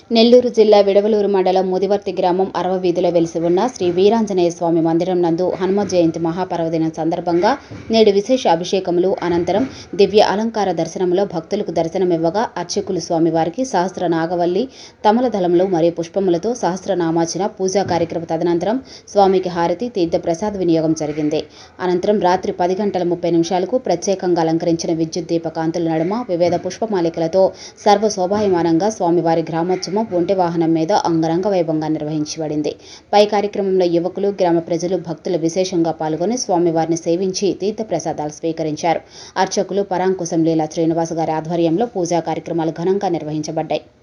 నెల్లూరు జిల్లా విడవలూరు మండలం ముదివర్తి గ్రామం అరవ వీధిలో వెలిసి ఉన్న శ్రీ వీరాంజనేయ స్వామి మందిరం నందు హనుమ జయంతి మహాపర్వదినం సందర్భంగా నేడు విశేష అభిషేకములు అనంతరం దివ్య అలంకార దర్శనంలో భక్తులకు దర్శనమివ్వగా అర్చకులు స్వామివారికి సహస్ర నాగవల్లి తమల దళములు మరియు పుష్పములతో సహస్రనామార్చన పూజా కార్యక్రమం తదనంతరం స్వామికి హారతి తీర్థ ప్రసాద వినియోగం జరిగింది అనంతరం రాత్రి పది గంటల ముప్పై నిమిషాలకు ప్రత్యేకంగా అలంకరించిన విద్యుత్ దీప కాంతుల నడుమ వివిధ పుష్పమాలికలతో సర్వ శోభాయమానంగా స్వామివారి గ్రామోత్సవం ఒంటి వాహనం మీద అంగరంగ వైభవంగా నిర్వహించబడింది పై కార్యక్రమంలో యువకులు గ్రామ ప్రజలు భక్తులు విశేషంగా పాల్గొని స్వామివారిని సేవించి తీర్థ ప్రసాదాలు స్వీకరించారు అర్చకులు పరాంకుశం లీలా శ్రీనివాస్ గారి ఆధ్వర్యంలో పూజా కార్యక్రమాలు ఘనంగా నిర్వహించబడ్డాయి